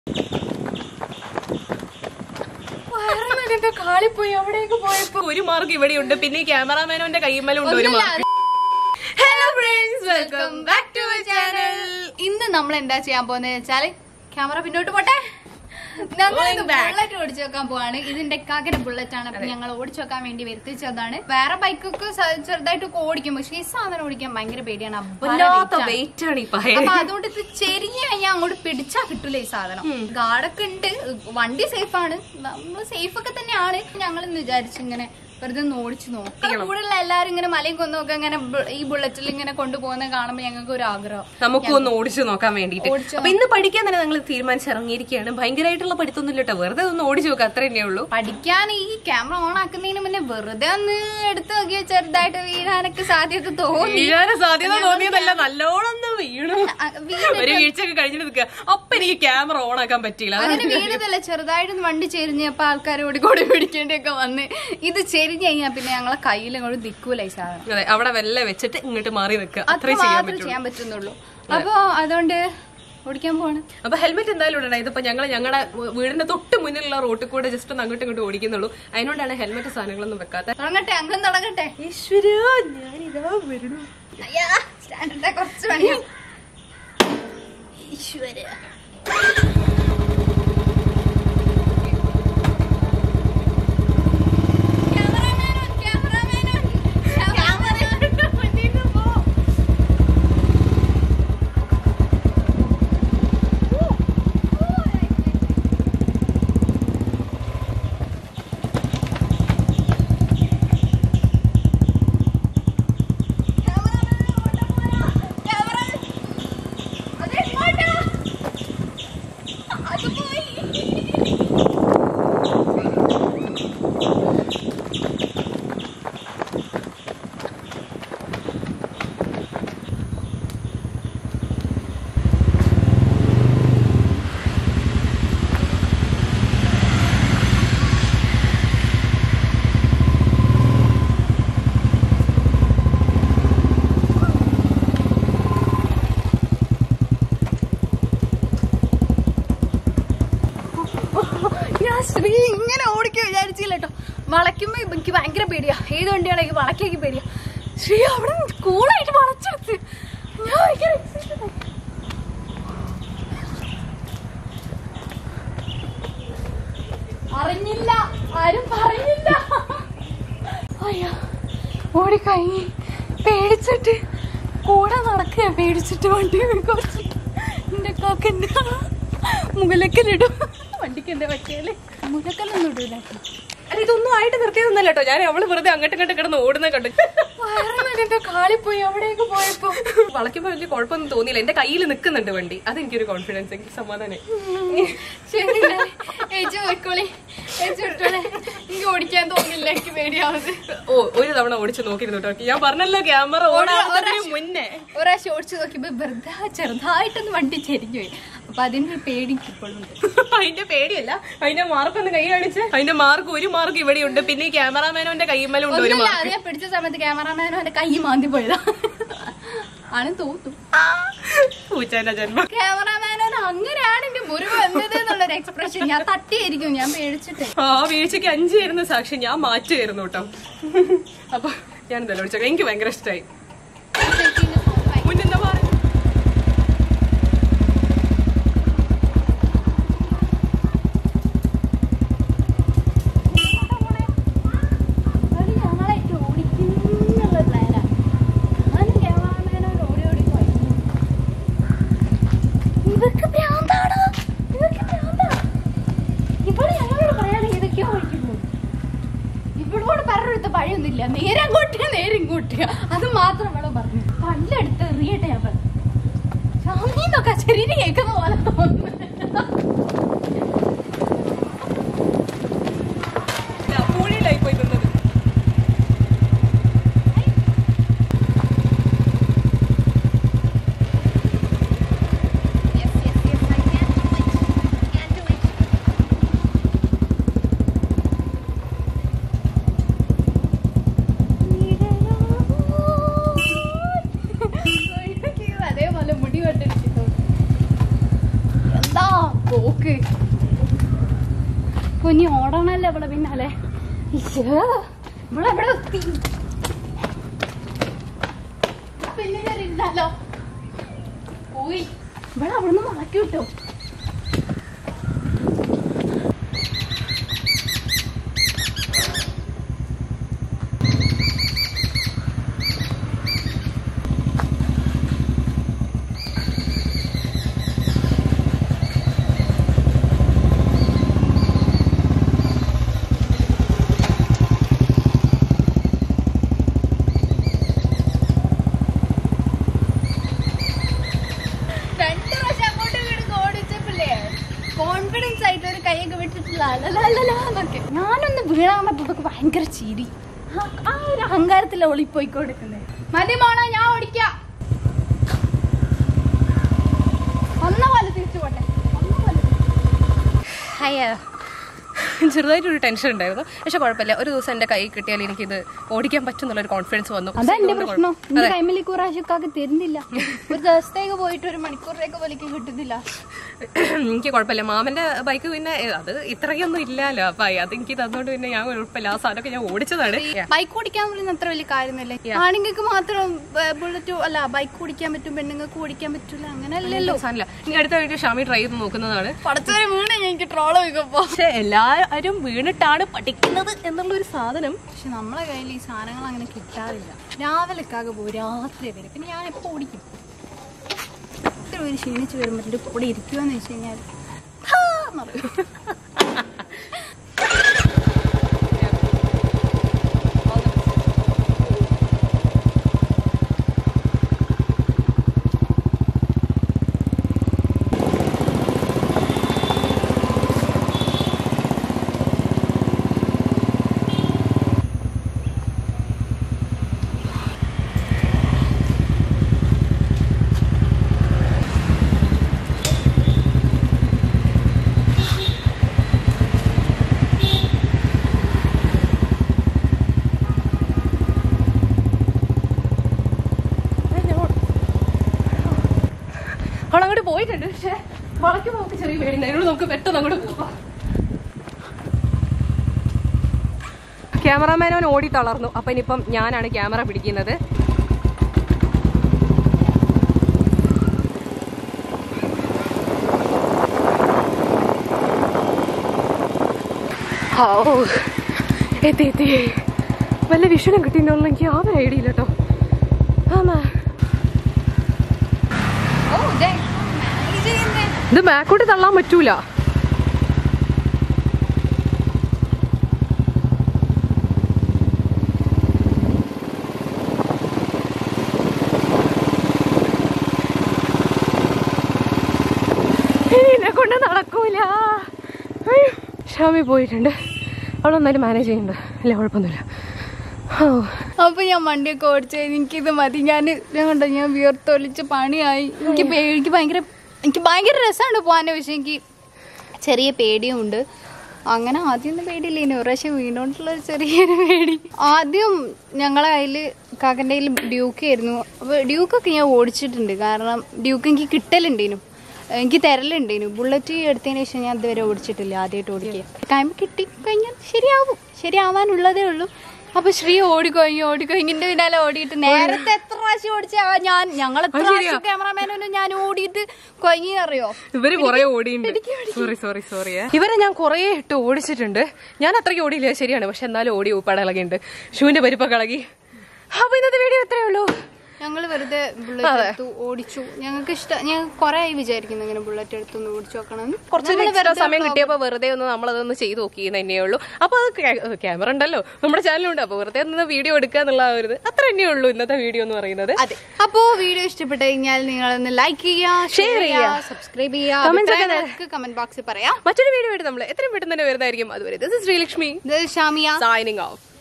വയറിനകത്തെ കാളിപ്പോയി അവിടേക്ക് പോയപ്പോ ഒരു മാർക്ക് ഇവിടെയുണ്ട് പിന്നെ ഈ ക്യാമറാമാനോന്റെ കൈമലും ഉണ്ട് ഒരു mark hello friends welcome back to channel ഇന്ന് നമ്മൾ എന്താ ചെയ്യാൻ പോകുന്നത് വെച്ചാല് ക്യാമറ പിന്നോട്ട് പോട്ടെ ബുള്ളറ്റ് ഓടിച്ചു വെക്കാൻ പോവാണ് ഇതിന്റെ കാക്കിന്റെ ബുള്ളറ്റ് ആണ് അപ്പൊ ഞങ്ങൾ ഓടിച്ചു വെക്കാൻ വേണ്ടി വരുത്തിച്ചതാണ് വേറെ ബൈക്കൊക്കെ ചെറുതായിട്ടൊക്കെ ഓടിക്കും പക്ഷെ ഈ സാധനം ഓടിക്കാൻ ഭയങ്കര പേടിയാണ് അബ്ബാരെ വല്ലാത്ത weight ആണ്. വെയിറ്റ് ആണ് ഈ പയ അപ്പൊ അതുകൊണ്ട് ഇത് ചെരിഞ്ഞ് കഴിഞ്ഞാൽ അങ്ങോട്ട് പിടിച്ചാ കിട്ടൂല ഈ സാധനം ഗാർഡൊക്കെ ഉണ്ട് വണ്ടി സേഫ് ആണ് നമ്മള് സേഫ് ഒക്കെ തന്നെയാണ് ഞങ്ങൾ വിചാരിച്ചു ഇങ്ങനെ വെറുതെ ഒന്ന് ഓടിച്ചു നോക്കാം കൂടെയുള്ള എല്ലാരും ഇങ്ങനെ മലയും കൊന്നൊക്കെ ഇങ്ങനെ ബു- ഈ ബുള്ളറ്റിൽ ഇങ്ങനെ കൊണ്ടുപോകുന്ന കാണുമ്പോൾ ഞങ്ങൾക്ക് ഒരു ആഗ്രഹം നമുക്കും ഒന്ന് ഓടിച്ചു നോക്കാൻ വേണ്ടിട്ട് ഓടിച്ച് അപ്പൊ ഇന്ന് പഠിക്കാൻ തന്നെ ഞങ്ങൾ തീരുമാനിച്ചിറങ്ങിയിരിക്കുകയാണ് ഭയങ്കരമായിട്ടുള്ള പഠിത്തമൊന്നും ഇല്ല കേട്ടോ വെറുതെ ഒന്ന് ഓടിച്ചു നോക്കാം അത്ര തന്നെ ഉള്ളൂ പഠിക്കാൻ ഈ ക്യാമറ ഓൺ ആക്കുന്നതിന് മുന്നേ വെറുതെ ഒന്ന് എടുത്ത് നോക്കിയ ചെറുതായിട്ട് വീഴാനൊക്കെ സാധ്യത തോന്നി വീഴാൻ സാധ്യത തോന്നിയതല്ല നല്ലോണം ഒന്ന് വീണു ആ, വീണ് ഒരു വീഴ്ചയൊക്കെ കഴിഞ്ഞിട്ട് നിൽക്കുക അപ്പൊ എനിക്ക് ക്യാമറ ഓൺ ആക്കാൻ പറ്റിയില്ല അങ്ങനെ വീണതല്ല ചെറുതായിട്ടൊന്ന് വണ്ടി ചെരിഞ്ഞപ്പോ ആൾക്കാർ ഓടിക്കോടി പിടിക്കേണ്ടിയൊക്കെ വന്ന് ഇത് ചെരിഞ്ഞ് കഴിഞ്ഞാൽ പിന്നെ ഞങ്ങളെ കയ്യിൽ അങ്ങോട്ട് ദിക്കൂല ഈ സാധനം അതെ അവിടെ വെല്ല വെച്ചിട്ട് ഇങ്ങോട്ട് മാറി നിൽക്കുക അത്ര അത്രേ ചെയ്യാൻ മാത്രമേ പറ്റുള്ളൂ ചെയ്യാൻ പറ്റുന്നുള്ളൂ അപ്പൊ അതുകൊണ്ട് ഓടിക്കാൻ പോവാണ് അപ്പൊ ഹെൽമെറ്റ് എന്തായാലും ഇടണം ഇതിപ്പോ ഞങ്ങൾ ഞങ്ങളുടെ വീടിന്റെ തൊട്ട് മുന്നിലുള്ള റോട്ടിൽ കൂടെ ജസ്റ്റ് ഒന്ന് അങ്ങോട്ടും ഇങ്ങോട്ടും ഓടിക്കുന്നുള്ളൂ അതിനോടാണ് ഹെൽമെറ്റ് സാധനങ്ങളൊന്നും വെക്കാത്ത തുടങ്ങട്ടെ അംഗം തുടങ്ങട്ടെ ഈശ്വര ഞാനിതാ വരണു അയ്യാ സ്റ്റാൻഡേർഡ് കുറച്ച് പണിയാ ഈശ്വര ക്യാമറാമാനോ ക്യാമറാമാനോ ക്യാമറ മുന്നിൽ പോ ഞാൻ ശ്രീ ഇങ്ങനെ ഓടിക്കാൻ വിചാരിച്ചില്ല കേട്ടോ വളയ്ക്കുമ്പോ എനിക്ക് ഭയങ്കര പേടിയാ ഏത് വണ്ടിയാണെങ്കിൽ വളയ്ക്കേക്ക് പേടിയാ ശ്രീ അവിടെ കൂളായിട്ട് വളച്ചെടുത്ത് ഞാൻ ഭയങ്കര excited ആയി. അറിഞ്ഞില്ല ആരും പറഞ്ഞില്ല അയ്യോ ഓടിക്കഴിഞ്ഞ് പേടിച്ചിട്ട് കൂടെ നടക്കുക പേടിച്ചിട്ട് വണ്ടി കുറച്ച് എന്റെ കാക്കന്റെ മുലക്കലിടും വണ്ടിക്ക് എന്താ പറ്റിയാല് മുലക്കലൊന്നും ഇടൂല അല്ല ഇതൊന്നും ആയിട്ട് നിർത്തിയതൊന്നല്ല കേട്ടോ ഞാൻ അവള് വെറുതെ അങ്ങോട്ടും ഇങ്ങോട്ടും കിടന്ന് ഓടുന്ന കണ്ടു വയറിനകത്തെ കാളിപ്പോയി അവിടേക്ക് പോയപ്പോ വളയ്ക്കുമ്പോ വലിയ കുഴപ്പമൊന്നും തോന്നിയില്ല എന്റെ കയ്യിൽ നിൽക്കുന്നുണ്ട് വണ്ടി അതെനിക്കൊരു കോൺഫിഡൻസ് എനിക്ക് സമാധാനം ശരി ഞാൻ ഏച്ചു പോയിക്കോളി ഏച്ചു വിട്ടോളെ എനിക്ക് ഓടിക്കാൻ തോന്നില്ല എനിക്ക് പേടിയാവുന്നത് ഓ ഒരു തവണ ഓടിച്ചു നോക്കിയിരുന്നു കേട്ടോ ഞാൻ പറഞ്ഞല്ലോ ക്യാമറ ഓടാവുന്നതിന് മുന്നേ ഒരാഴ്ച ഓടിച്ചു നോക്കിയപ്പോ വെറുതെ ചെറുതായിട്ടൊന്ന് വണ്ടി ചെരിഞ്ഞു പോയി അപ്പൊ അതിന്റെ പേടി ഇപ്പോഴും ഉണ്ട് അതിന്റെ പേടിയല്ല അതിന്റെ മാർക്ക് ഒന്ന് കൈ കാണിച്ച് അതിന്റെ മാർക്ക് ഒരു മാർക്ക് ഇവിടെയുണ്ട് പിന്നെ ഈ ക്യാമറാമാനോന്റെ കൈമലും ഉണ്ട് ഒരു ഒന്നുമില്ല മാർക്ക് അത് ഞാൻ പിടിച്ച സമയത്ത് ക്യാമറാമാനും എന്റെ കൈ മാന്തി പോയതാ ആണ് തോന്നും പൂച്ചേന്റെ ജന്മം ക്യാമറാമാനോ അങ്ങനെയാണ് എന്റെ മുറിവ് വന്നത് എന്നുള്ളൊരു എക്സ്പ്രഷൻ ഞാൻ തട്ടിയായിരിക്കും ഞാൻ പേടിച്ചിട്ട് ആ വീഴ്ചക്ക് അഞ്ചായിരുന്നു സാക്ഷി ഞാൻ മാറ്റുമായിരുന്നു കേട്ടോ അപ്പൊ ഞാൻ എന്തായാലും വിളിച്ചോ എനിക്ക് ഭയങ്കര ഇഷ്ടമായി മുന്നെന്താ പറയുക ഞങ്ങളായിട്ട് ഓടിക്കുന്നുള്ള പ്ലാനാ ഞാൻ ക്യാമറാമാനോട് ഓടി ഓടി പോയി ഇവർക്ക് ഭ്രാന്താണോ ഇവർക്ക് ഭ്രാന്താ ഇവിടെ ഞങ്ങളോട് പറയുകയാണെങ്കിൽ ഇതൊക്കെയോ ഓടിക്കുന്നു ഇവളോട് പറഞ്ഞെടുത്ത പഴയൊന്നുമില്ല നേരെ അങ്ങോട്ട് നേരെ ഇങ്ങോട്ട് അത് മാത്രം അവളെ പറഞ്ഞു പല്ലെടുത്ത് എറിയട്ടെ അവൾ ഷാമിന്നൊക്കെ ശരീരം കേൾക്കുന്ന പോലെ തോന്നുന്നു പൂഴിയിലായി പോയി നിന്നത് Yes, yes, yes, I can do it. Can do it. അതേപോലെ മുടി കൊണ്ടിരിക്കുന്നു കുഞ്ഞി ഓടണല്ലേ ഇവിടെ പിന്നാലെ ഈശ്വരാ, ഇവിടെ എവിടെ എത്തി പിന്നെ കയറിയിരുന്നാലോ പോയി ഇവിടെ അവിടുന്ന് മുളക്കി വിട്ടോ രണ്ട് പ്രാവശ്യം അങ്ങോട്ടും ഇങ്ങോട്ടും ഓടിച്ചപ്പോഴേ കോൺഫിഡൻസ് ആയിട്ട് ഒരു കൈയൊക്കെ വിട്ടിട്ടില്ല അലലലലാന്നൊക്കെ. ഞാനൊന്ന് വീഴാൻ പറ്റതൊക്കെ ഭയങ്കര ചിരി ആ- ആ ഒരു അഹങ്കാരത്തിലെ ഒളിപ്പോയിക്കൊടുക്കുന്നത് മതി മോണ ഞാൻ ഓടിക്കാം ഒന്ന പോലെ തിരിച്ചു പോട്ടെ ഒന്ന പോലെ അയ്യോ ചെറുതായിട്ടൊരു ടെൻഷൻ ഉണ്ടായിരുന്നു പക്ഷെ കുഴപ്പമില്ല ഒരു ദിവസം എന്റെ കൈ കിട്ടിയാൽ എനിക്കിത് ഓടിക്കാൻ പറ്റും എന്നുള്ളൊരു കോൺഫിഡൻസ് വന്നു അതാ എന്റെ അതുകൊണ്ട് പ്രശ്നം കുഴപ്പം- എന്റെ കൈമിലി പ്രാവശ്യമൊക്കെ തരുന്നില്ല ഒരു ദിവസത്തേക്ക് പോയിട്ട് ഒരു മണിക്കൂറിലേക്ക് പോലേക്ക് കിട്ടുന്നില്ല എനിക്ക് കുഴപ്പമില്ല മാമന്റെ ബൈക്ക് പിന്നെ ഏ, അത് ഇത്രയൊന്നും ഇല്ലല്ലോ അപ്പൊ അത് എനിക്ക് തന്നോണ്ട് പിന്നെ ഞാൻ കുഴപ്പമില്ല ആ സാധനമൊക്കെ ഞാൻ ഓടിച്ചതാണ് ബൈക്ക് ഓടിക്കാൻ പറയുന്ന അത്ര വലിയ കാര്യമല്ലേ ആണുങ്ങൾക്ക് മാത്രം ബുള്ളറ്റ് അല്ല ബൈക്ക് ഓടിക്കാൻ പറ്റും പെണ്ണുങ്ങൾക്ക് ഓടിക്കാൻ പറ്റൂല അങ്ങനെയല്ലല്ലോ സാധനമില്ല ഇനി അടുത്ത വീഡിയോ ഷാമി ട്രൈ ചെയ്ത് നോക്കുന്നതാണ് പടച്ചവരെ വീണ് എനിക്ക് ട്രോള് വയ്ക്കുമ്പോ പക്ഷെ എല്ലാവരും വീണിട്ടാണ് പഠിക്കുന്നത് എന്നുള്ള ഒരു സാധനം പക്ഷെ നമ്മളെ കയ്യിൽ ഈ സാധനങ്ങൾ അങ്ങനെ കിട്ടാറില്ല രാവിലെ ഒക്കെ പോകും രാത്രി വരെ പിന്നെ ഞാൻ എപ്പോ ഓടിക്കും ഇത്ര പേര് ക്ഷീണിച്ച് വരുമ്പോൾ എൻ്റെ കൂടെ ഇരിക്കുമെന്ന് വെച്ച് കഴിഞ്ഞാൽ ഹാ എന്ന് പറയും. അവൾ അങ്ങോട്ട് പോയിട്ടുണ്ട് പക്ഷെ വളയ്ക്ക് നമുക്ക് ചെറിയ പേടിയുണ്ട് അതിനോട് നമുക്ക് പെട്ടെന്ന് അങ്ങോട്ട് പോവാം ക്യാമറാമാൻ അവൻ ഓടി തളർന്നു അപ്പൊ ഇനിയിപ്പം ഞാനാണ് ക്യാമറ പിടിക്കുന്നത് ഓ എത്തി എത്തി വല്ല വിഷണം കിട്ടിയിട്ടുള്ള എനിക്ക് യാതൊരു ഐഡിയ ഇല്ല കേട്ടോ ആമാ ഓ ദേ, manage ചെയ്യുന്നേ. ഇത് ബാക്കോട്ട് തള്ളാൻ പറ്റൂല ഇനി എന്നെ കൊണ്ട് നടക്കൂല അയ്യോ. ഷാമി പോയിട്ടുണ്ട് അവളൊന്നാലും മാനേജ് ചെയ്യുന്നുണ്ട് ഇല്ല കുഴപ്പമൊന്നുമില്ല ഓ അപ്പൊ ഞാൻ വണ്ടിയൊക്കെ ഓടിച്ചു എനിക്കിത് മതി ഞാൻ ഞാൻ കണ്ടോ ഞാൻ വിയർത്തൊലിച്ച് പണിയായി എനിക്ക് പേ- എനിക്ക് ഭയങ്കര എനിക്ക് ഭയങ്കര രസമാണ് പോകാൻ പക്ഷെ എനിക്ക് ചെറിയ പേടിയും ഉണ്ട് അങ്ങനെ ആദ്യമൊന്നും പേടിയില്ലേനു ഒരു പ്രാവശ്യം വീണോണ്ടുള്ള ഒരു ചെറിയൊരു പേടി ആദ്യം ഞങ്ങളെ കയ്യിൽ കാക്കൻ്റെ കയ്യിൽ ഡ്യൂക്ക് ആയിരുന്നു അപ്പോൾ ഡ്യൂക്കൊക്കെ ഞാൻ ഓടിച്ചിട്ടുണ്ട് കാരണം ഡ്യൂക്ക് എനിക്ക് കിട്ടലുണ്ടേനു എനിക്ക് തരലുണ്ടേനു ബുള്ളറ്റ് എടുത്തതിന് ശേഷം ഞാൻ ഇതുവരെ ഓടിച്ചിട്ടില്ല ആദ്യമായിട്ട് ഓടിക്കുക കഴിയുമ്പോൾ കിട്ടി കഴിഞ്ഞാൽ ശരിയാവും ശരിയാവാനുള്ളതേ ഉള്ളൂ അപ്പൊ ശ്രീ ഓടിക്കഴിഞ്ഞു ഓടിക്കഴിഞ്ഞിന്റെ പിന്നാലെ ഓടിയിട്ട് നേരത്തെ എത്ര പ്രാവശ്യം ഓടിച്ച ഞാൻ ഞങ്ങൾ എത്ര പ്രാവശ്യം ക്യാമറാമാനും ഞാൻ ഓടിയിട്ട് കൊഞ്ഞി അറിയോ ഇവര് കുറെ ഓടിയുണ്ട് സോറി സോറി സോറി ഇവരെ ഞാൻ കുറെ ഇട്ട് ഓടിച്ചിട്ടുണ്ട് ഞാൻ അത്രയ്ക്ക് ഓടിയില്ല ശരിയാണ് പക്ഷെ എന്നാലും ഓടി പടകളകിണ്ട് ഷൂവിന്റെ പരിപ്പൊക്കെ ഇളകി അപ്പൊ ഇന്നത്തെ വീഡിയോ ഇത്രയേ ഉള്ളൂ ഞങ്ങൾ വെറുതെ ബുള്ളറ്റ് എടുത്തു ഓടിച്ചു ഞങ്ങൾക്ക് ഇഷ്ടം ഞാൻ കുറെ ആയി വിചാരിക്കുന്നു ഇങ്ങനെ ബുള്ളറ്റ് എടുത്തൊന്ന് ഓടിച്ചു നോക്കണം കുറച്ച് extra സമയം കിട്ടിയപ്പോ വെറുതെ ഒന്ന് നമ്മളതൊന്ന് ചെയ്ത് നോക്കി തന്നെയേ ഉള്ളൂ അപ്പൊ അത് ക്യാമറ ഉണ്ടല്ലോ നമ്മുടെ ചാനലുണ്ട് അപ്പൊ വെറുതെ ഒന്ന് വീഡിയോ എടുക്കുക എന്നുള്ള ആ ഒരു ഇത് അത്ര തന്നെയേ ഉള്ളൂ ഇന്നത്തെ വീഡിയോ എന്ന് പറയുന്നത് അതെ അപ്പോ വീഡിയോ ഇഷ്ടപ്പെട്ടു കഴിഞ്ഞാൽ നിങ്ങൾ ഒന്ന് ലൈക്ക് ചെയ്യുക ഷെയർ ചെയ്യുക സബ്സ്ക്രൈബ് ചെയ്യുക കമന്റ് ബോക്സിൽ പറയാം മറ്റൊരു വീഡിയോ ആയിട്ട് നമ്മൾ എത്രയും പെട്ടെന്ന് തന്നെ വരുന്നതായിരിക്കും അതുവരെ this is ശ്രീലക്ഷ്മി ഇത് ഷാമിയ സൈനിങ് ഓഫ്